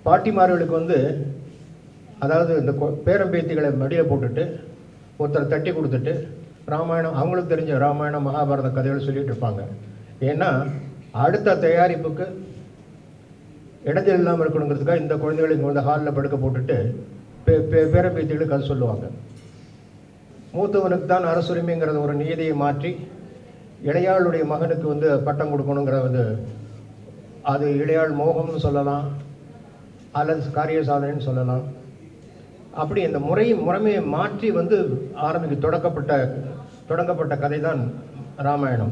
பாட்டிமார்களுக்கு வந்து அதாவது இந்த கொ- பேரம்பேத்திகளை மடியில் போட்டுட்டு ஒருத்தரை தட்டி கொடுத்துட்டு ராமாயணம் அவங்களுக்கு தெரிஞ்ச ராமாயணம் மகாபாரத கதைகள் சொல்லிட்டு இருப்பாங்க ஏன்னா அடுத்த தயாரிப்புக்கு இடைஞ்சல் இல்லாமல் இருக்கணுங்கிறதுக்காக இந்த குழந்தைகளை இங்கே வந்து ஹாலில் படுக்க போட்டுட்டு பே பே- பேரம்பேத்திகளுக்கு கதை சொல்லுவாங்க மூத்தவனுக்கு தான் அரசுரிமைங்கிறத ஒரு நீதியை மாற்றி இளையாளுடைய மகனுக்கு வந்து பட்டம் கொடுக்கணுங்கிற வந்து அது இளையாள் மோகம்னு சொல்லலாம் அல்லது காரிய சாதனைன்னு சொல்லலாம் அப்படி இந்த முறை முறைமையை மாற்றி வந்து ஆரம்பிக்க தொடக்கப்பட்ட தொடங்கப்பட்ட கதை தான் ராமாயணம்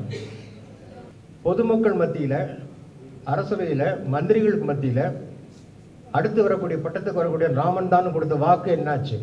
பொதுமக்கள் மத்தியில் அரசவையில் மந்திரிகளுக்கு மத்தியில் அடுத்து வரக்கூடிய பட்டத்துக்கு வரக்கூடிய ராமன் தான் கொடுத்த வாக்கு என்னாச்சு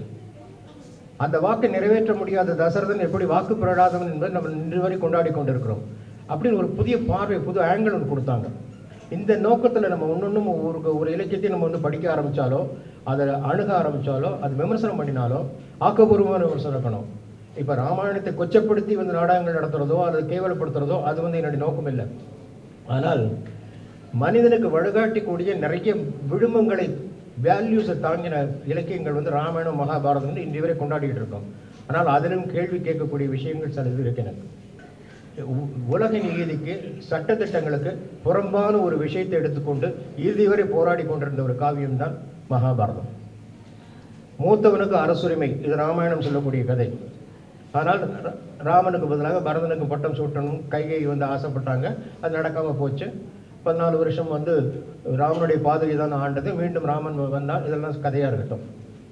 அந்த வாக்கை நிறைவேற்ற முடியாத தசரதன் எப்படி வாக்கு பெறாதவன் என்பதை நம்ம இன்று வரை கொண்டாடி கொண்டிருக்கிறோம் அப்படின்னு ஒரு புதிய பார்வை புது ஆங்கிள் ஒன்று கொடுத்தாங்க இந்த நோக்கத்தில் நம்ம ஒன்னொன்றும் ஒரு ஒரு இலக்கியத்தை நம்ம வந்து படிக்க ஆரம்பித்தாலோ அதை அணுக ஆரம்பித்தாலோ அது விமர்சனம் பண்ணினாலோ ஆக்கப்பூர்வமான விமர்சனம் இருக்கணும் இப்போ ராமாயணத்தை கொச்சப்படுத்தி வந்து நாடகங்கள் நடத்துறதோ அல்லது கேவலப்படுத்துறதோ அது வந்து என்னுடைய நோக்கம் இல்லை ஆனால் மனிதனுக்கு வழிகாட்டிக்கூடிய நிறைய விழுமங்களை வேல்யூஸை தாங்கின இலக்கியங்கள் வந்து ராமாயணம் மகாபாரதம் வந்து இன்று வரை கொண்டாடிட்டு இருக்கோம் ஆனால் அதிலும் கேள்வி கேட்கக்கூடிய விஷயங்கள் சில இது இருக்கு எனக்கு உ- உலக நீதிக்கு சட்டத்திட்டங்களுக்கு புறம்பான ஒரு விஷயத்தை எடுத்துக்கொண்டு இறுதி வரை போராடி கொண்டிருந்த ஒரு காவியம் தான் மகாபாரதம் மூத்தவனுக்கு அரசுரிமை இது ராமாயணம் சொல்லக்கூடிய கதை ஆனால் ரா- ராமனுக்கு பதிலாக பரதனுக்கு பட்டம் சூட்டணும் கைகை வந்து ஆசைப்பட்டாங்க அது நடக்காம போச்சு பதினாலு வருஷம் வந்து ராமனுடைய பாதையை தான் ஆண்டது மீண்டும் ராமன் வந்தால் இதெல்லாம் கதையாக இருக்கட்டும்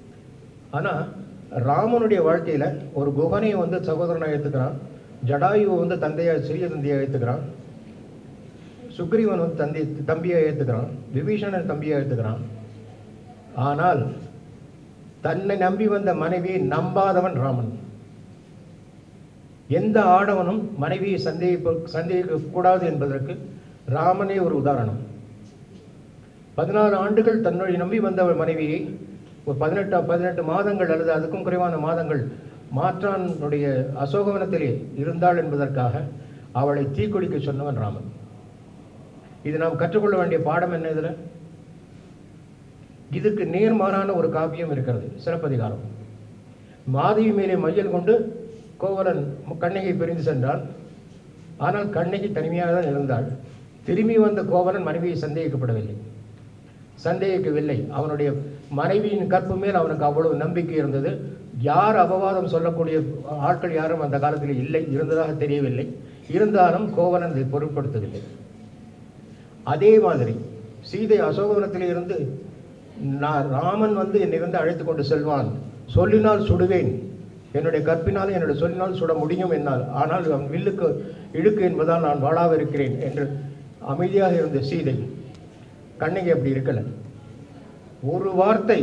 ஆனால் ராமனுடைய வாழ்க்கையில் ஒரு குகனையை வந்து சகோதரனாக ஏற்றுக்கிறான் ஜடாயுவை வந்து தந்தையா சிறிய தந்தையா ஏற்றுக்கிறான் சுக்ரீவன் வந்து தந்தை தம்பியை ஏற்றுக்கிறான் விபீஷணன் தம்பியை ஏற்றுக்கிறான் ஆனால் தன்னை நம்பி வந்த மனைவியை நம்பாதவன் ராமன் எந்த ஆடவனும் மனைவியை சந்தேகிப்ப சந்தேகிக்க கூடாது என்பதற்கு ராமனே ஒரு உதாரணம் பதினாறு ஆண்டுகள் தன்னுடைய நம்பி வந்த மனைவியை ஒரு பதினெட்டு பதினெட்டு மாதங்கள் அல்லது அதுக்கும் குறைவான மாதங்கள் மாற்றானுடைய அசோகவனத்திலே இருந்தாள் என்பதற்காக அவளை தீக்குளிக்க சொன்னவன் ராமன் இது நாம் கற்றுக்கொள்ள வேண்டிய பாடம் என்ன இதில் இதுக்கு நேர்மாறான ஒரு காவியம் இருக்கிறது சிலப்பதிகாரம் மாதவி மேலே மையல் கொண்டு கோவலன் கண்ணகி பிரிந்து சென்றான் ஆனால் கண்ணகி தனிமையாக தான் இருந்தாள் திரும்பி வந்த கோவலன் மனைவியை சந்தேகிக்கப்படவில்லை சந்தேகிக்கவில்லை அவனுடைய மனைவியின் கற்பு மேல் அவனுக்கு அவ்வளவு நம்பிக்கை இருந்தது யார் அபவாதம் சொல்லக்கூடிய ஆட்கள் யாரும் அந்த காலத்தில் இல்லை இருந்ததாக தெரியவில்லை இருந்தாலும் கோவலன் அதை பொருட்படுத்தவில்லை அதே மாதிரி சீதை அசோகவனத்திலே இருந்து நான் ராமன் வந்து என்னை வந்து அழைத்து கொண்டு செல்வான் சொல்லினால் சுடுவேன் என்னுடைய கற்பினால் என்னுடைய சொல்லினால் சுட முடியும் என்னால் ஆனால் அவன் வில்லுக்கு இழுக்கு என்பதால் நான் வாழாக இருக்கிறேன் என்று அமைதியாக இருந்த சீதை கண்ணகி அப்படி இருக்கல ஒரு வார்த்தை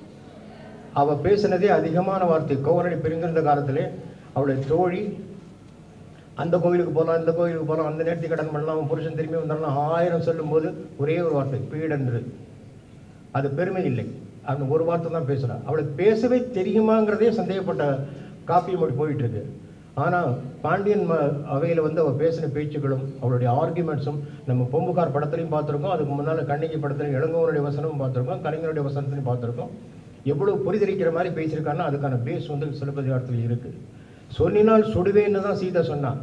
அவ பேசினதே அதிகமான வார்த்தை கோவலனை பிரிந்திருந்த காலத்திலே அவளுடைய தோழி அந்த கோயிலுக்கு போகலாம் இந்த கோயிலுக்கு போகலாம் அந்த நேரத்தை கடன் பண்ணலாம் அவன் புருஷன் திரும்பி வந்தாலும் ஆயிரம் சொல்லும்போது ஒரே ஒரு வார்த்தை பீடன்று அது பெருமை இல்லை அந்த ஒரு வார்த்தை தான் பேசுகிறான் அவளுக்கு பேசவே தெரியுமாங்கிறதே சந்தேகப்பட்ட காப்பியம் அப்படி போயிட்டு இருக்கு ஆனால் பாண்டியன் ம அவையில் வந்து அவள் பேசின பேச்சுக்களும் அவளுடைய ஆர்குமெண்ட்ஸும் நம்ம பொம்புகார் படத்துலையும் பார்த்துருக்கோம் அதுக்கு முன்னால் கண்ணகி படத்துலையும் இளங்கோவனுடைய வசனமும் பார்த்துருக்கோம் கலைஞருடைய வசனத்தையும் பார்த்துருக்கோம் எவ்வளவு புரிதலிக்கிற மாதிரி பேசியிருக்காருன்னா அதுக்கான பேஸ் வந்து சிலப்பதிகாரத்தில் இருக்கு சொல்லினால் சுடுவேன்னு தான் சீதா சொன்னான்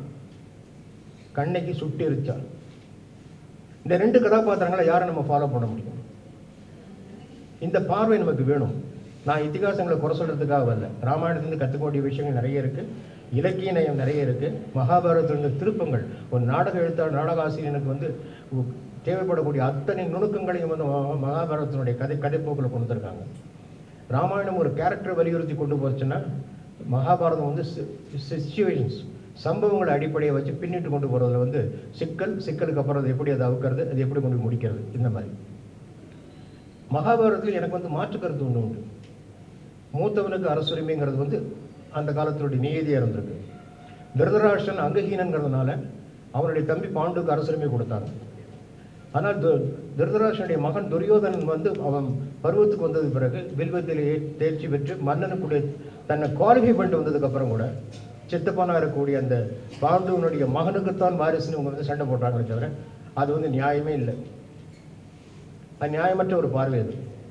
கண்ணகி சுட்டு எரிச்சாள் இந்த ரெண்டு கதாபாத்திரங்களை யாரை நம்ம ஃபாலோ பண்ண முடியும் இந்த பார்வை நமக்கு வேணும் நான் இத்திகாசங்களை குறை சொல்றதுக்காக வரல ராமாயணத்துலேருந்து கற்றுக்க வேண்டிய விஷயங்கள் நிறைய இருக்கு இலக்கிய நயம் நிறைய இருக்கு மகாபாரதத்திலிருந்து திருப்பங்கள் ஒரு நாடக எழுத்தாளர் நாடக ஆசிரியனுக்கு வந்து உ- தேவைப்படக்கூடிய அத்தனை நுணுக்கங்களையும் வந்து மகா- மகாபாரதத்தினுடைய கதை கதைப்போக்கில் கொண்டு வந்திருக்காங்க ராமாயணம் ஒரு கேரக்டர் வலியுறுத்தி கொண்டு போச்சுன்னா மகாபாரதம் வந்து சிச்சுவேஷன்ஸ் சம்பவங்களை அடிப்படையை வச்சு பின்னிட்டு கொண்டு போகிறதுல வந்து சிக்கல் சிக்கலுக்கு அப்புறம் அது எப்படி அதை அவுக்கிறது அது எப்படி கொண்டு போய் முடிக்கிறது இந்த மாதிரி மகாபாரதத்தில் எனக்கு வந்து மாற்று கருத்து ஒன்று உண்டு மூத்தவனுக்கு அரசுரிமைங்கிறது வந்து அந்த காலத்தினுடைய நீதியாக இருந்திருக்கு திருதராஷ்டிரன் அங்கஹீனங்கிறதுனால அவனுடைய தம்பி பாண்டுக்கு அரசுரிமை கொடுத்தாங்க ஆனால் து- திருதராஷ்டிரனுடைய மகன் துரியோதனன் வந்து அவன் பருவத்துக்கு வந்தது பிறகு வில்வத்திலேயே தேர்ச்சி பெற்று மன்னனுக்குடைய தன்னை குவாலிஃபை பண்ணிட்டு வந்ததுக்கு அப்புறம் கூட சித்தப்பனா இருக்கக்கூடிய அந்த பாண்டுவனுடைய மகனுக்குத்தான் வாரிசுன்னு இவங்க வந்து சண்டை போட்டாங்களே தவிர அது வந்து நியாயமே இல்லை அது நியாயமற்ற ஒரு பார்வை அது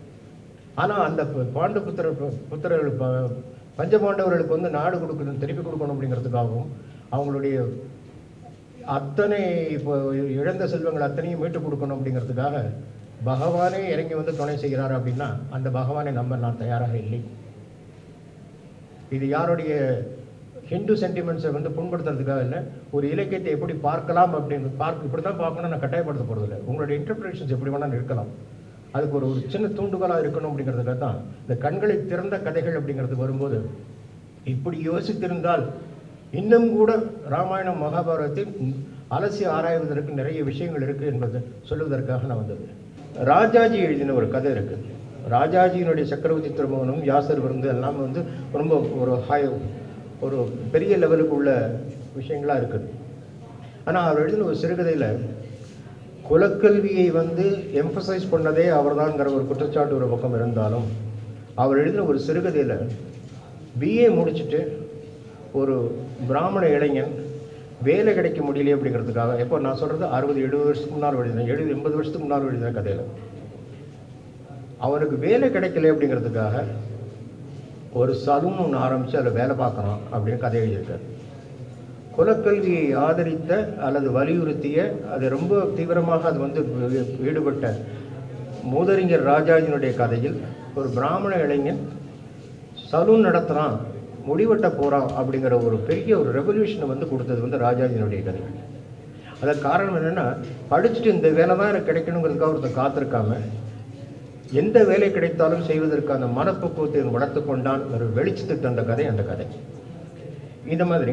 ஆனால் அந்த ப- பாண்டு புத்திர புத்திரர்கள் ப- பஞ்சபாண்டவர்களுக்கு வந்து நாடு கொடுக்கணும் திருப்பி கொடுக்கணும் அப்படிங்கிறதுக்காகவும் அவங்களுடைய அத்தனை இப்போ இழந்த செல்வங்கள் அத்தனையும் மீட்டு கொடுக்கணும் அப்படிங்கிறதுக்காக பகவானே இறங்கி வந்து துணை செய்கிறார் அப்படின்னா அந்த பகவானை நம்ப நான் தயாராக இல்லை இது யாருடைய ஹிந்து சென்டிமெண்ட்ஸை வந்து புண்படுத்துறதுக்காக இல்லை ஒரு இலக்கியத்தை எப்படி பார்க்கலாம் அப்படின்னு பார்க்க இப்படி தான் பார்க்கணும் நான் கட்டாயப்படுத்த போகிறதில்ல உங்களுடைய இன்டர்பிரேஷன்ஸ் எப்படி வேணாலும் இருக்கலாம் அதுக்கு ஒரு ஒரு சின்ன தூண்டுகோலாக இருக்கணும் அப்படிங்கிறதுக்காக தான் இந்த கண்களை திறந்த கதைகள் அப்படிங்கிறது வரும்போது இப்படி யோசித்திருந்தால் இன்னும் கூட ராமாயணம் மகாபாரதத்தில் அலசி ஆராய்வதற்கு நிறைய விஷயங்கள் இருக்கு என்பதை சொல்லுவதற்காக நான் வந்தது ராஜாஜி எழுதின ஒரு கதை இருக்கு ராஜாஜியினுடைய சக்கரவர்த்தி திருமகனும் யாசர் விருந்து எல்லாம் வந்து ரொம்ப ஒரு ஹை ஒரு பெரிய லெவலுக்கு உள்ள விஷயங்களா இருக்குது ஆனால் அவர் எழுதின ஒரு சிறுகதையில் குலக்கல்வியை வந்து எம்பசைஸ் பண்ணதே அவர்தான்ங்கிற ஒரு குற்றச்சாட்டு ஒரு பக்கம் இருந்தாலும் அவர் எழுதின ஒரு சிறுகதையில் பிஏ முடிச்சுட்டு ஒரு பிராமண இளைஞன் வேலை கிடைக்க முடியலையே அப்படிங்கிறதுக்காக எப்போ நான் சொல்கிறது அறுபது எழுபது வருஷத்துக்கு முன்னால் எழுதினேன் எழுபது எண்பது வருஷத்துக்கு முன்னால் எழுதின கதையில் அவனுக்கு வேலை கிடைக்கல அப்படிங்கிறதுக்காக ஒரு சலூன் ஒன்று ஆரம்பித்து அதில் வேலை பார்க்கணும் அப்படின்னு கதை எழுதியிருக்காரு குலக்கல்வியை ஆதரித்த அல்லது வலியுறுத்திய அது ரொம்ப தீவிரமாக அது வந்து ஈ- ஈடுபட்ட மூதறிஞர் ராஜாஜினுடைய கதையில் ஒரு பிராமண இளைஞன் சலூன் நடத்துகிறான் முடிவெட்ட போகிறான் அப்படிங்கிற ஒரு பெரிய ஒரு ரெவல்யூஷனை வந்து கொடுத்தது வந்து ராஜாஜினுடைய கதை அதற்கு காரணம் என்னென்னா படிச்சுட்டு இந்த வேலை தான் எனக்கு கிடைக்கணுங்கிறதுக்காக ஒருத்தர் காத்திருக்காம எந்த வேலை கிடைத்தாலும் செய்வதற்கான மனப்பக்குவத்தை வளர்த்து கொண்டான் ஒரு வெளிச்சத்துக்கு தந்த கதை அந்த கதை இந்த மாதிரி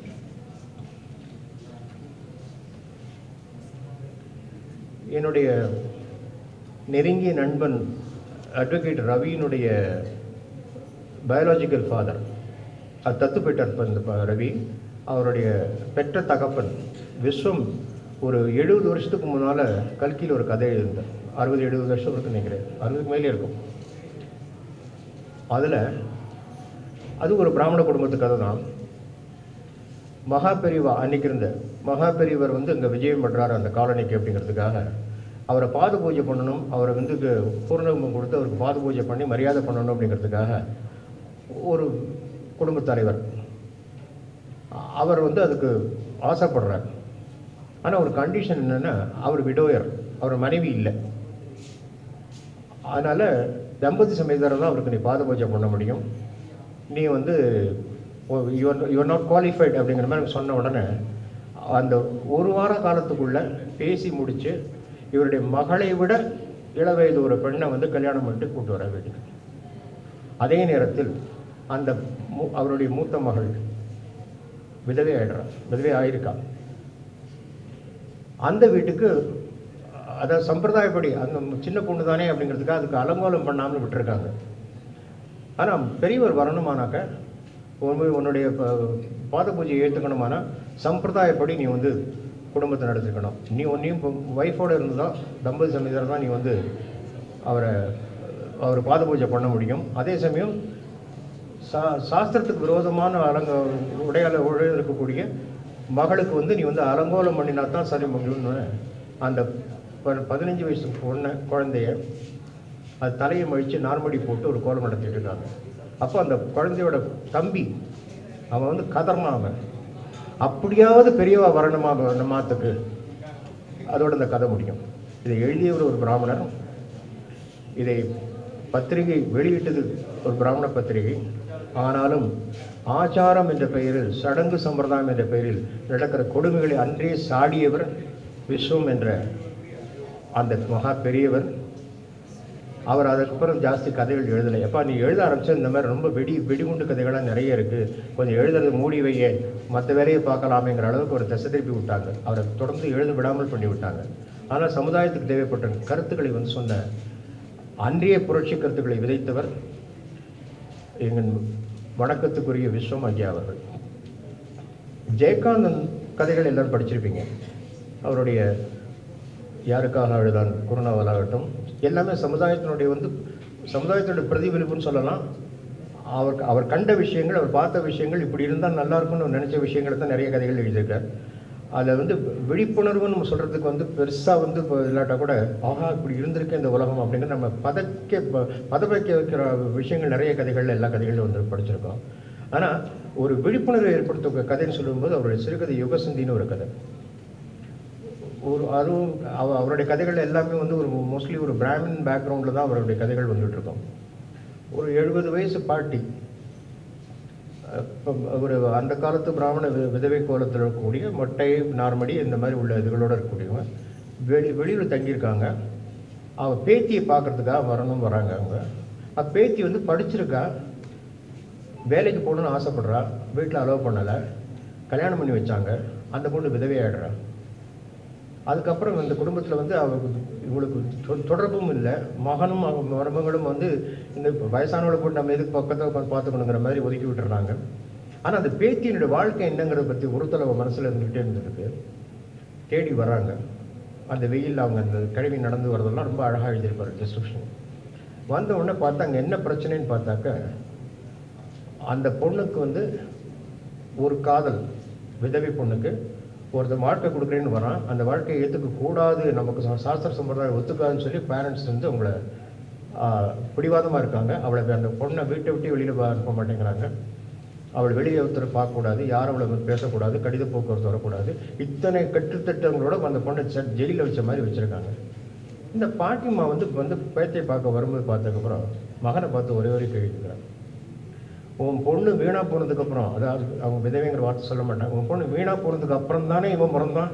என்னுடைய நெருங்கிய நண்பன் அட்வொகேட் ரவியினுடைய பயாலஜிக்கல் ஃபாதர் அது தத்து பெற்றார் இப்ப இந்த ப- ரவி அவருடைய பெற்ற தகப்பன் விஸ்வம் ஒரு எழுபது வருஷத்துக்கு முன்னால் கல்கியில் ஒரு கதை எழுதியிருந்தார் அறுபது எழுபது வருஷம் இருக்குன்னு நினைக்கிறேன் அறுபதுக்கு மேலே இருக்கும் அதில் அது ஒரு பிராமண குடும்பத்து கதை தான் மகா பெரிவா அன்னைக்கு இருந்த மகா பெரியவர் வந்து இங்கே விஜயம் பண்ணுறாரு அந்த காலனிக்கு அப்படிங்கிறதுக்காக அவரை பாத பூஜை பண்ணணும் அவரை வந்து கு- பூர்ணகுமம் கொடுத்து அவருக்கு பாத பூஜை பண்ணி மரியாதை பண்ணணும் அப்படிங்கிறதுக்காக ஒரு குடும்பத் தலைவர் அவர் வந்து அதுக்கு ஆசைப்படுறார் ஆனால் ஒரு கண்டிஷன் என்னென்னா அவர் விடோயர் அவர் மனைவி இல்லை அதனால் தம்பதி சமேதரை தான் அவருக்கு நீ பாத பூஜை பண்ண முடியும் நீ வந்து யுவர் யுவர் நாட் குவாலிஃபைட் அப்படிங்கிற மாதிரி சொன்ன உடனே அந்த ஒரு வார காலத்துக்குள்ளே பேசி முடித்து இவருடைய மகளை விட இளவயது ஒரு பெண்ணை வந்து கல்யாணம் பண்ணிட்டு கூட்டு வர வீட்டுக்கு அதே நேரத்தில் அந்த மூ அவருடைய மூத்த மகள் விதவை ஆயிடுறா விதவை ஆயிருக்கா அந்த வீட்டுக்கு அதாவது சம்பிரதாயப்படி அந்த சின்ன பொண்ணு தானே அப்படிங்கிறதுக்காக அதுக்கு அலங்கோலம் பண்ணாமல் விட்டுருக்காங்க ஆனால் பெரியவர் வரணுமானாக்க உன் உன்னுடைய ப- பாத பூஜையை ஏற்றுக்கணுமானா சம்பிரதாயப்படி நீ வந்து குடும்பத்தை நடத்திக்கணும் நீ உன்னையும் ஒய்ஃபோடு இருந்து தான் தம்பதி சமேதர் தான் நீ வந்து அவரை அவர் பாத பூஜை பண்ண முடியும் அதே சமயம் சா சாஸ்திரத்துக்கு விரோதமான அலங்க உடையால உடை இருக்கக்கூடிய மகளுக்கு வந்து நீ வந்து அலங்கோலம் பண்ணினா தான் சரி முடியும்னு அந்த ப- பதினஞ்சு வயசு பொண்ணு குழந்தைய அது தலையை மழித்து நார்மடி போட்டு ஒரு கோலம் நடத்திட்டு இருக்காங்க அப்போ அந்த குழந்தையோட தம்பி அவன் வந்து கதர்னான் அவன் அப்படியாவது பெரியவா வரணுமா நம்மாத்துக்கு அதோட இந்த கதை முடியும் இதை எழுதியவர் ஒரு பிராமணர் இதை பத்திரிகை வெளியிட்டது ஒரு பிராமண பத்திரிகை ஆனாலும் ஆச்சாரம் என்ற பெயரில் சடங்கு சம்பிரதாயம் என்ற பெயரில் நடக்கிற கொடுமைகளை அன்றே சாடியவர் விஸ்வம் என்ற அந்த மகா பெரியவர் அவர் அதுக்கப்புறம் ஜாஸ்தி கதைகள் எழுதலை எப்பா நீ எழுத ஆரம்பிச்சா இந்த மாதிரி ரொம்ப வெடி வெடிகுண்டு கதைகள்லாம் நிறைய இருக்குது கொஞ்சம் எழுதுறது மூடி வையே மற்ற வேலையை பார்க்கலாமேங்கிற அளவுக்கு ஒரு திசை திருப்பி விட்டாங்க அவரை தொடர்ந்து எழுத விடாமல் பண்ணி விட்டாங்க ஆனால் சமுதாயத்துக்கு தேவைப்பட்ட கருத்துக்களை வந்து சொன்ன அன்றைய புரட்சி கருத்துக்களை விதைத்தவர் எங்கள் வணக்கத்துக்குரிய விஸ்வம் ஐயா அவர்கள் ஜெயகாந்தன் கதைகள் எல்லாரும் படிச்சிருப்பீங்க அவருடைய யாருக்காக அழுதான் குருணாவலாகட்டும் எல்லாமே சமுதாயத்தினுடைய வந்து சமுதாயத்தினுடைய பிரதிபலிப்புன்னு சொல்லலாம் அவர் அவர் கண்ட விஷயங்கள் அவர் பார்த்த விஷயங்கள் இப்படி இருந்தால் நல்லா இருக்கும்னு அவர் நினைச்ச விஷயங்களை தான் நிறைய கதைகள் எழுதியிருக்கார் அதில் வந்து விழிப்புணர்வுன்னு நம்ம சொல்கிறதுக்கு வந்து பெருசாக வந்து இப்போ இல்லாட்டா கூட ஆஹா இப்படி இருந்திருக்கு இந்த உலகம் அப்படிங்கிற நம்ம பதக்க ப- பதவைக்க வைக்கிற விஷயங்கள் நிறைய கதைகள் எல்லா கதைகளும் வந்து படிச்சிருக்கோம் ஆனால் ஒரு விழிப்புணர்வை ஏற்படுத்த கதைன்னு சொல்லும்போது அவருடைய சிறுகதை யுகசந்தின்னு ஒரு கதை ஒரு அதுவும் அவ- அவருடைய கதைகள் எல்லாமே வந்து ஒரு மோஸ்ட்லி ஒரு பிராமின் பேக்ரவுண்டில் தான் அவருடைய கதைகள் வந்துட்டு இருக்கும் ஒரு எழுபது வயசு பாட்டி அப்ப ஒரு அந்த காலத்து பிராமண வி- விதவை கோலத்தில் இருக்கக்கூடிய மொட்டை நார்மடி இந்த மாதிரி உள்ள இதுகளோட இருக்கக்கூடியவங்க வெளி வெளியில் தங்கியிருக்காங்க அவன் பேத்தியை பார்க்கறதுக்காக வரணும் வராங்க அவங்க அப்ப பேத்தி வந்து படிச்சிருக்கா வேலைக்கு போகணும்னு ஆசைப்படுறா வீட்டில் அலோவ் பண்ணலை கல்யாணம் பண்ணி வச்சாங்க அந்த பொண்ணு விதவையாயிடுறா அதுக்கப்புறம் இந்த குடும்பத்தில் வந்து அவருக்கு இவளுக்கு தொ- தொடர்பும் இல்லை மகனும் அவங்க மருமகளும் வந்து இந்த வயசானவளை போட்டு நம்ம எதுக்கு பக்கத்தில் உட்காந்து பார்த்துக்கணுங்கிற மாதிரி ஒதுக்கி விட்டுறாங்க ஆனால் அந்த பேத்தியினுடைய வாழ்க்கை என்னங்கிறத பற்றி ஒருத்தல மனசில் இருந்துகிட்டே இருந்திருக்கு தேடி வர்றாங்க அந்த வெயிலில் அவங்க அந்த கிழவி நடந்து வரதெல்லாம் ரொம்ப அழகாக எழுதியிருப்பார் டிஸ்கிரிப்ஷன் வந்த உடனே பார்த்தா அங்கே என்ன பிரச்சனைன்னு பார்த்தாக்க அந்த பொண்ணுக்கு வந்து ஒரு காதல் விதவை பொண்ணுக்கு ஒருத்தர் வாழ்க்கை கொடுக்குறேன்னு வரான் அந்த வாழ்க்கையை ஏற்றுக்க கூடாது நமக்கு சா- சாஸ்திர சம்பிரதாயம் ஒத்துக்காதுன்னு சொல்லி பேரண்ட்ஸ் வந்து அவங்கள பிடிவாதமாக இருக்காங்க அவளை அந்த பொண்ணை வீட்டை விட்டு வெளியில் அனுப்ப மாட்டேங்கிறாங்க அவள் வெளியே ஒருத்தர் பார்க்கக்கூடாது யாரும் அவளை வந்து பேசக்கூடாது கடித போக்குவரத்து வரக்கூடாது இத்தனை கட்டுத்திட்டங்களோட அந்த பொண்ணை ஜெயிலில் வச்ச மாதிரி வச்சுருக்காங்க இந்த பாட்டிம்மா வந்து வந்து பேத்தையை பார்க்க வரும்போது பார்த்ததுக்கப்புறம் மகனை பார்த்து ஒரே ஒரு கேள்வி கேட்குறாங்க உன் பொண்ணு வீணா போனதுக்கு அப்புறம் அதாவது அவங்க விதவைங்கிற வார்த்தை சொல்ல மாட்டாங்க உன் பொண்ணு வீணா போனதுக்கு அப்புறம் தானே இவன் பிறந்தான்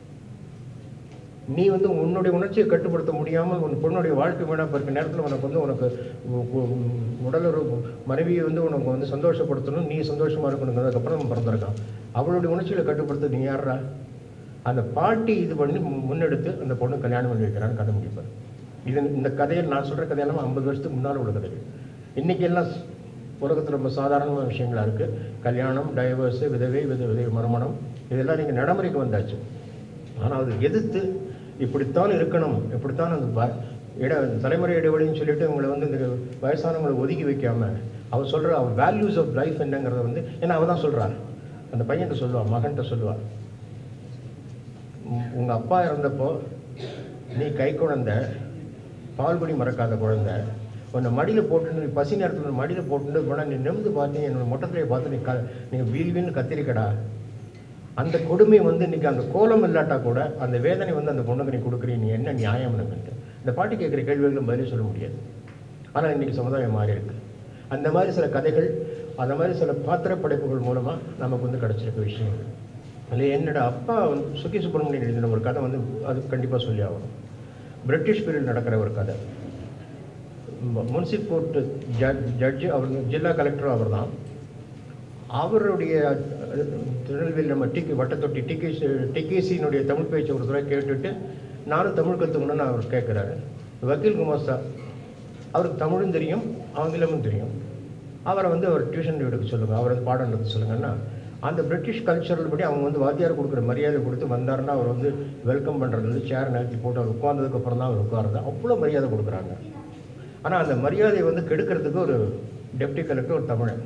நீ வந்து உன்னுடைய உணர்ச்சியை கட்டுப்படுத்த முடியாமல் உன் பொண்ணுடைய வாழ்க்கை வீணா போயிருக்க நேரத்தில் உனக்கு வந்து உனக்கு உ- உ- உடல் ஒரு மனைவியை வந்து உனக்கு வந்து சந்தோஷப்படுத்தணும் நீ சந்தோஷமா இருக்கணுங்கிறதுக்கப்புறம் அவன் பிறந்திருக்கான் அவளுடைய உணர்ச்சிகளை கட்டுப்படுத்த நீ யாரா அந்த பாட்டி இது பண்ணி மு- முன்னெடுத்து அந்த பொண்ணு கல்யாணம் பண்ணி வைக்கிறான்னு கதை முடிப்பார் இது இந்த கதையை நான் சொல்கிற கதையெல்லாம் ஐம்பது வருஷத்துக்கு முன்னால் உள்ள கதைகள் இன்னைக்கு எல்லாம் உலகத்தில் ரொம்ப சாதாரணமான விஷயங்களா இருக்குது கல்யாணம் டைவர்ஸு விதவை வித விதவை மறுமணம் இதெல்லாம் நீங்கள் நடைமுறைக்கு வந்தாச்சு ஆனால் அது எதிர்த்து இப்படித்தான் இருக்கணும் இப்படித்தான் அந்த வ- இட தலைமுறை இடைவெளின்னு சொல்லிட்டு இவங்களை வந்து இந்த வயசானவங்களை ஒதுக்கி வைக்காம அவ சொல்ற அவ வேல்யூஸ் ஆஃப் லைஃப் என்னங்கிறத வந்து ஏன்னா அவ தான் சொல்றா அந்த பையன்கிட்ட சொல்லுவா மகன்கிட்ட சொல்லுவா உ- உங்க அப்பா இறந்தப்போ நீ கை குழந்தை பால்குடி மறக்காத குழந்தை உன்னை மடியில் போட்டு நீ பசி நேரத்தில் மடியில் போட்டு போனால் நீ நிமிந்து பார்த்து என்னோட மொட்டத்திலே பார்த்து நீ க நீங்கள் வீல் வீல்னு கத்திரிக்கடா அந்த கொடுமை வந்து இன்னைக்கு அந்த கோலம் இல்லாட்டா கூட அந்த வேதனை வந்து அந்த பொண்ணுக்கு நீ கொடுக்குறீ நீ என்ன நியாயம் எனக்கு இந்த பாட்டி கேட்குற கேள்விகளும் பதிலே சொல்ல முடியாது ஆனால் இன்னைக்கு சமுதாயம் மாறி இருக்கு அந்த மாதிரி சில கதைகள் அந்த மாதிரி சில பாத்திர படைப்புகள் மூலமாக நமக்கு வந்து கிடைச்சிருக்க விஷயங்கள் அதில் என்னோட அப்பா வந்து சுக்கி சுப்பிரமணியன் எழுதின ஒரு கதை வந்து அது கண்டிப்பாக சொல்லி ஆகணும் பிரிட்டிஷ் பீரியட் நடக்கிற ஒரு கதை முன்சிப் கோர்ட் ஜட்ஜு அவர் ஜில்லா கலெக்டரும் அவர் தான் அவருடைய அஹ், திருநெல்வேலி நம்ம டிகே வட்டத்தொட்டி டிகேசி டிகேசியினுடைய தமிழ் பேச்சை ஒரு தடவை கேட்டுட்டு நானும் தமிழ் கற்றுக்கணும்னு அவர் கேட்குறாரு வக்கீல் குமாஸ்தா அவருக்கு தமிழும் தெரியும் ஆங்கிலமும் தெரியும் அவரை வந்து அவர் டியூஷன் எடுக்க சொல்லுங்கள் அவர் வந்து பாடம் எடுக்க சொல்லுங்கன்னா அந்த பிரிட்டிஷ் கல்ச்சரல் படி அவங்க வந்து வாத்தியார் கொடுக்குற மரியாதை கொடுத்து வந்தாருன்னா அவர் வந்து வெல்கம் பண்ணுறது வந்து சேர் நிறுத்தி போட்டு அவர் உட்கார்ந்ததுக்கு அப்புறம் தான் அவர் உட்காருது அவ்வளோ மரியாதை கொடுக்குறாங்க ஆனால் அந்த மரியாதையை வந்து கெடுக்கிறதுக்கு ஒரு டெப்டி கலெக்டர் ஒரு தமிழன்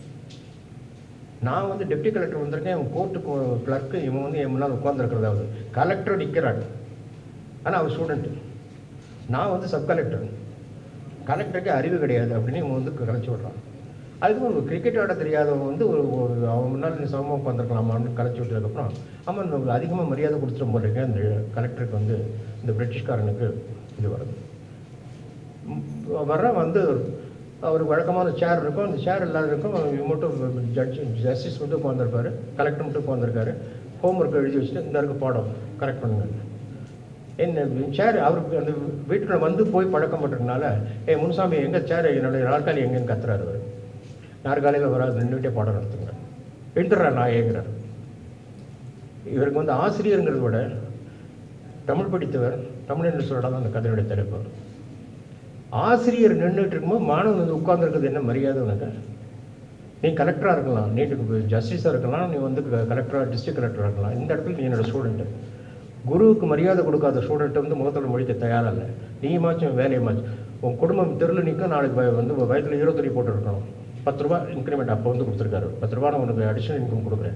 நான் வந்து டெப்டி கலெக்டர் வந்திருக்கேன் இவன் கோர்ட்டு கிளர்க்கு இவன் வந்து என் முன்னால் உட்காந்துருக்கிறதாவது கலெக்டர் நிற்கிறான் ஆனால் அவன் ஸ்டூடெண்ட் நான் வந்து சப் கலெக்டர் கலெக்டருக்கு அறிவு கிடையாது அப்படின்னு இவன் வந்து கலைச்சி விட்றான் அதுக்கு ஒரு கிரிக்கெட் ஆட தெரியாதவன் வந்து ஒரு ஒரு அவன் முன்னால் நீ சமமாக உட்காந்துருக்கலாமான்னு கலைச்சி விட்டதுக்கப்புறம் அவன் நம்ம அதிகமாக மரியாதை கொடுத்துட்டு போல இருக்கேன் அந்த கலெக்டருக்கு வந்து இந்த பிரிட்டிஷ்காரனுக்கு இது வருது ம், வர்ற வந்து அவர் வழக்கமான சேர் இருக்கும் அந்த சேர் இல்லாத இருக்கும் இவங்க மட்டும் ஜட்ஜ் ஜஸ்டிஸ் மட்டும் உட்காந்துருப்பாரு கலெக்டர் மட்டும் உட்காந்துருக்காரு ஹோம்ஒர்க் எழுதி வச்சுட்டு இந்த இருக்க பாடம் கரெக்ட் பண்ணுங்க என்ன சேர் அவருக்கு அந்த வீட்டுக்குள்ள வந்து போய் பழக்கப்பட்டிருக்கனால ஏ முனுசாமி எங்க சேர் என்னுடைய நாற்காலி எங்கன்னு கத்துறாரு அவர் நாற்காலியில் வராது நின்றுட்டே பாடம் நடத்துங்க எழுந்துடுறா நான் ஏங்குறாரு இவருக்கு வந்து ஆசிரியருங்கிறத விட தமிழ் படித்தவர் தமிழ் என்று சொல்லலாம் அந்த கதையுடைய தலைப்பு ஆசிரியர் நின்றுட்டு இருக்கும்போது மாணவன் வந்து உட்கார்ந்துருக்கிறது என்ன மரியாதை உனக்கு நீ கலெக்டராக இருக்கலாம் நீட்டுக்கு ஜஸ்டிஸாக இருக்கலாம் நீ வந்து கலெக்டராக டிஸ்ட்ரிக்ட் கலெக்டராக இருக்கலாம் இந்த இடத்துல நீ என்னோட ஸ்டூடெண்ட்டு குருவுக்கு மரியாதை கொடுக்காத ஸ்டூடெண்ட்டை வந்து முகத்தில் முடிக்க தயாராக இல்லை நீமாச்சும் வேலையுமாச்சும் உன் குடும்பம் தெருவில் நிற்கும் நாளைக்கு வ- வந்து வயதில் இருபத்தடி போட்டுருக்கணும் பத்து ரூபா இன்க்ரிமெண்ட் அப்போ வந்து கொடுத்துருக்காரு பத்து ரூபா நான் உனக்கு அடிஷனல் இன்கம் கொடுக்குறேன்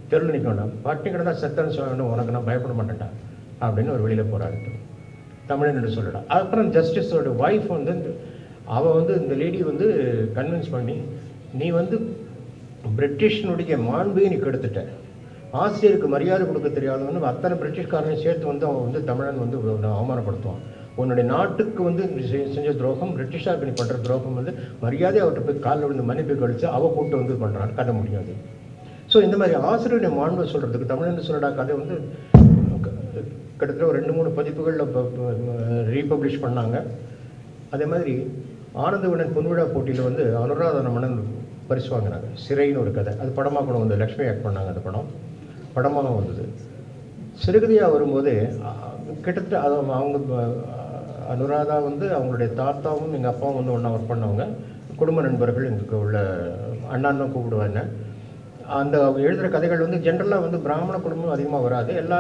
தெருவில் நிற்க வேண்டாம் பட்டினி கிடந்தா செத்தன்னு சொல்லணும் உனக்கு நான் பயப்பட மாட்டேன்டா அப்படின்னு ஒரு வெளியில் போகிறாரு தமிழன் என்று சொல்லடா அப்புறம் ஜஸ்டிஸோட ஒய்ஃப் வந்து இந்த- அவ வந்து இந்த லேடி வந்து கன்வின்ஸ் பண்ணி நீ வந்து பிரிட்டிஷ்னுடைய மாண்பையும் நீ கெடுத்துட்ட ஆசிரியருக்கு மரியாதை கொடுக்க தெரியாதவன்னு அத்தனை பிரிட்டிஷ்காரனையும் சேர்த்து வந்து அவன் வந்து தமிழன் வந்து உன்னை அவமானப்படுத்துவான் உன்னுடைய நாட்டுக்கு வந்து நீ செ- செஞ்ச துரோகம் பிரிட்டிஷாருக்கு நீ பண்ணுற துரோகம் வந்து மரியாதை அவர்கிட்ட போய் காலில் விழுந்து மன்னிப்பு கழிச்சு அவ கூப்பிட்டு வந்து பண்ணுறான்னு கதை முடியாது ஸோ இந்த மாதிரி ஆசிரியருடைய மாண்பை சொல்கிறதுக்கு தமிழன் சொல்லடா கதை வந்து க- கிட்டத்தட்ட ஒரு ரெண்டு மூணு பதிப்புகளில் ரீபப்ளிஷ் பண்ணாங்க அதே மாதிரி ஆனந்தவிடன் பொன்விழா போட்டியில் வந்து அனுராதன மன்னன் பரிசு வாங்கினாங்க சிறைன்னு ஒரு கதை அது படமாக கூட வந்து லக்ஷ்மி ஆக்ட் பண்ணாங்க அந்த படம் படமாக வந்தது சிறுகதையாக வரும்போது அஹ், கிட்டத்தட்ட அது அவங்க அஹ், அனுராதா வந்து அவங்களுடைய தாத்தாவும் எங்கள் அப்பாவும் வந்து ஒன்றா ஒர்க் பண்ணவங்க குடும்ப நண்பர்கள் எங்களுக்கு உள்ள அண்ணான்னு தான் கூப்பிடுவாங்க அந்த அவங்க எழுதுகிற கதைகள் வந்து ஜென்ரலாக வந்து பிராமண குடும்பம் அதிகமாக வராது எல்லா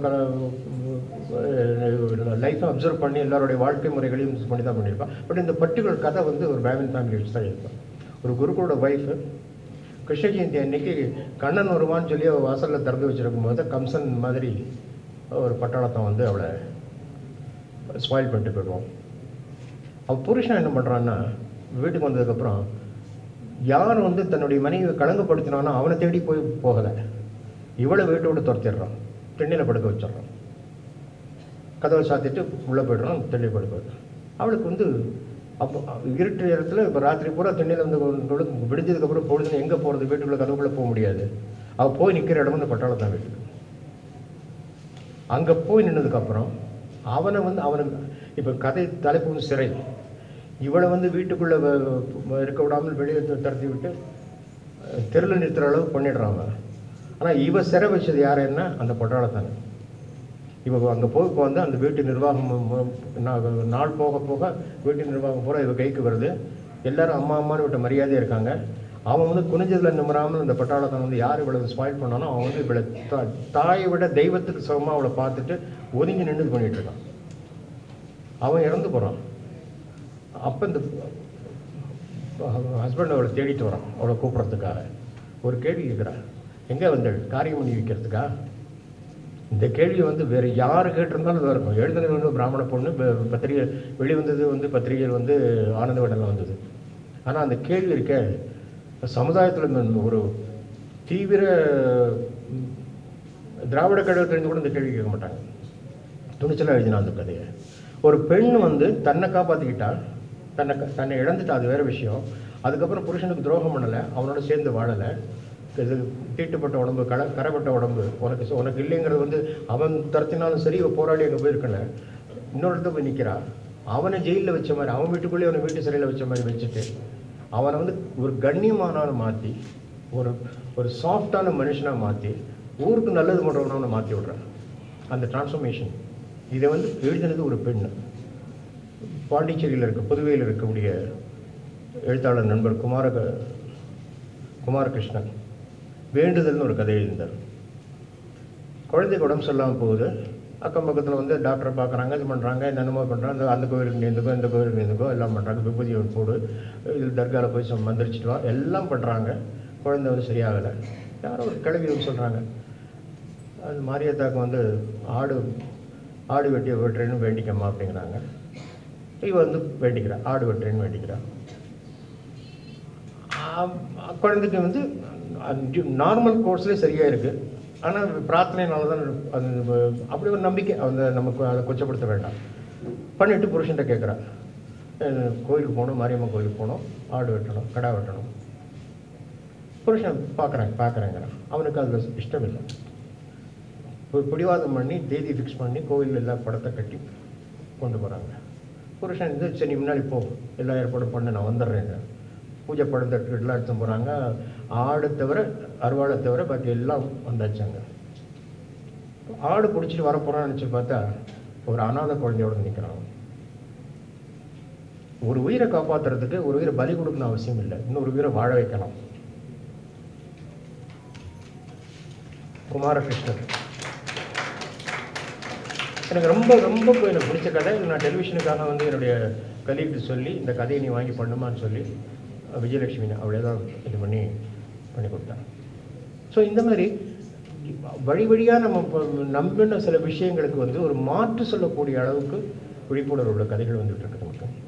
லைஃப்பை அப்சர்வ் பண்ணி எல்லாருடைய வாழ்க்கை முறைகளையும் use பண்ணி தான் பண்ணியிருப்பான் பட் இந்த பர்டிகுலர் கதை வந்து ஒரு பிராமின் ஃபேமிலி வச்சு தான் எழுதிப்பான் ஒரு குருக்களோட ஒய்ஃபு கிருஷ்ண ஜெயந்தி அன்னைக்கு கண்ணன் வருவான்னு சொல்லி அவள் வாசலில் திறந்து வச்சிருக்கும் போது கம்சன் மாதிரி ஒரு பட்டாளத்தை வந்து அவளை ஸ்பாயில் பண்ணிட்டு போயிடுவோம் அவள் புருஷன் என்ன பண்ணுறான்னா வீட்டுக்கு வந்ததுக்கப்புறம் யார் வந்து தன்னுடைய மனைவியை களங்கப்படுத்தினானோ அவனை தேடி போய் போகலை இவளை வீட்டை விட்டு துரத்திடுறான் திண்ணையில் படுக்க வச்சிடுறான் கதவை சாத்திட்டு உள்ளே போய்டுறான் திண்ணையில் படுக்க வைக்கிறான். அவளுக்கு வந்து அப்போ இருட்டு நேரத்தில் இப்போ ராத்திரி பூரா திண்ணையில் வந்து கொண்டு விடிஞ்சதுக்கப்புறம் பொழுதுன்னு எங்கே போகிறது வீட்டுக்குள்ளே கதவுக்குள்ளே போக முடியாது அவள் போய் நிற்கிற இடம் வந்து பட்டாளம் தான் வீட்டுக்கு அங்கே போய் நின்னதுக்கப்புறம் அவனை வந்து அவனுக்கு இப்போ கதை தலைப்பு வந்து சிறை இவளை வந்து வீட்டுக்குள்ளே இருக்க விடாமல் வெளியே து- துரத்தி விட்டு தெருவில் நிறுத்துற அளவு பண்ணிடுறாங்க ஆனால் இவ சிறை வச்சது யாருன்னா அந்த பட்டாளத்தாங்க இவ அங்கே போய் இப்போ வந்து அந்த வீட்டு நிர்வாகம் மு- மு- நா- நாள் போக போக வீட்டு நிர்வாகம் பூரா இவ கைக்கு வருது எல்லாரும் அம்மா அம்மான்னு விட்ட மரியாதையாக இருக்காங்க அவன் வந்து குனிஞ்சதில் நிமிராமல் அந்த பட்டாளத்தை வந்து யார் இவ்வளவு ஸ்பாயில் பண்ணானோ அவன் வந்து இவளை தா- தாயை விட தெய்வத்துக்கு சமமாக அவளை பார்த்துட்டு ஒதுங்கி நின்று இது பண்ணிட்டு இருக்கான் அவன் இறந்து போகிறான் அப்போ இந்த ஹஸ்பண்ட் அவளை தேடிட்டு வரான் அவளை கூப்பிட்றதுக்காக ஒரு கேள்வி கேட்குறான் எங்கே வந்தள் காரியம் பண்ணி வைக்கிறதுக்கா இந்த கேள்வி வந்து வேறு யார் கேட்டிருந்தாலும் இதாக இருக்கும் எழுதுனது வந்து பிராமண பொண்ணு ப- பத்திரிகை வெளிவந்தது வந்து பத்திரிகையில் வந்து ஆனந்த விடலில் வந்தது ஆனால் அந்த கேள்வி இருக்க சமுதாயத்தில் ஒரு தீவிர ம், திராவிட கழகம் தெரிஞ்சு கூட இந்த கேள்வி கேட்க மாட்டாங்க துணிச்சலாக எழுதினா அந்த கதையை ஒரு பெண் வந்து தன்னை காப்பாற்றிக்கிட்டா தன்னை க- தன்னை இழந்துட்டா அது வேற விஷயம் அதுக்கப்புறம் புருஷனுக்கு துரோகம் பண்ணலை அவனோட சேர்ந்து வாழலை இது தீட்டுப்பட்ட உடம்பு கர கரைப்பட்ட உடம்பு உனக்கு ச- உனக்கு இல்லைங்கிறது வந்து அவன் துரத்தினாலும் சரி இவ போராடி அங்கே போயிருக்கல இன்னொருத்த போய் நிற்கிறா அவனை ஜெயிலில் வச்ச மாதிரி அவன் வீட்டுக்குள்ளேயே அவனை வீட்டு சிறையில் வச்ச மாதிரி வச்சுட்டு அவனை வந்து ஒரு கண்ணியமானவனை மாற்றி ஒரு ஒரு சாஃப்டான மனுஷனாக மாற்றி ஊருக்கு நல்லது பண்ணுறவனை மாற்றி விட்றான் அந்த டிரான்ஸ்ஃபர்மேஷன் இதை வந்து எழுதினது ஒரு பெண் பாண்டிச்சேரியில் இருக்க புதுவையில் இருக்கக்கூடிய எழுத்தாளர் நண்பர் குமார குமாரகிருஷ்ணன் வேண்டுதல்னு ஒரு கதை எழுதினார் குழந்தைக்கு உடம்பு சரியில்லாமல் போகுது அக்கம் பக்கத்தில் வந்து டாக்டரை பார்க்குறாங்க இது பண்ணுறாங்க என்னென்னமோ பண்ணுறாங்க அந்த அந்த கோயிலுக்கு நேர்ந்துக்கோ இந்த கோயிலுக்கு நேர்ந்துக்கோ எல்லாம் பண்ணுறாங்க விபூதி ஒன்று போடு இது தர்காவில் போய் சொ- மந்திரிச்சிட்டு வா எல்லாம் பண்ணுறாங்க குழந்தை வந்து சரியாகலை யாரோ ஒரு கிழவி வந்து சொல்கிறாங்க அது மாரியத்தாக்கு வந்து ஆடு ஆடு வெட்டிய வெட்டுறேன்னு வேண்டிக்கம்மா அப்படிங்கிறாங்க இவ வந்து வேண்டிக்கிறா ஆடு வெட்டுறேன்னு வேண்டிக்கிறா ஆம், குழந்தைக்கு வந்து நார்மல் கோர்ஸ்லேயே சரியாக இருக்குது ஆனால் பிரார்த்தனைனால தான் அது அப்படி ஒரு நம்பிக்கை அந்த நமக்கு அதை கொச்சப்படுத்த வேண்டாம் பண்ணிட்டு புருஷன்ட்ட கேட்குறா கோயிலுக்கு போகணும் மாரியம்மன் கோயிலுக்கு போகணும் ஆடு வெட்டணும் கடா வெட்டணும் புருஷன் பார்க்குறேன் பார்க்குறேங்கிறான் அவனுக்கு அதில் இஷ்டம் இல்லை ஒரு பிடிவாதம் பண்ணி தேதி ஃபிக்ஸ் பண்ணி கோவில் எல்லா படத்தை கட்டி கொண்டு போகிறாங்க புருஷன் வந்து சரி நீ முன்னாடி போ எல்லா ஏற்பாடும் பண்ண நான் வந்துடுறேங்க பூஜை படம் தட்டுலாம் எடுத்து போகிறாங்க ஆடு தவிர அருவாளை தவிர பாக்கி எல்லாம் வந்தாச்சாங்க ஆடு பிடிச்சிட்டு வர போகிறான்னு நினச்சி பார்த்தா ஒரு அனாதை குழந்தையோட நிற்கிறான் ஒரு உயிரை காப்பாற்றுறதுக்கு ஒரு உயிரை பலி கொடுக்கணும் அவசியம் இல்லை இன்னொரு உயிரை வாழ வைக்கலாம் குமாரகிருஷ்ணன் எனக்கு ரொம்ப ரொம்ப இப்போ எனக்கு பிடிச்ச கதை இது நான் டெலிவிஷனுக்காக வந்து என்னுடைய கலீக்ட்டு சொல்லி இந்த கதையை நீ வாங்கி பண்ணுமான்னு சொல்லி அஹ், விஜயலட்சுமி அவளே தான் இது பண்ணி பண்ணி கொடுத்தாங்க ஸோ இந்த மாதிரி வழி வழியாக நம்ம இப்போ நம்பின சில விஷயங்களுக்கு வந்து ஒரு மாற்று சொல்லக்கூடிய அளவுக்கு விழிப்புணர்வு உள்ள கதைகள் வந்துட்டு இருக்குது நமக்கு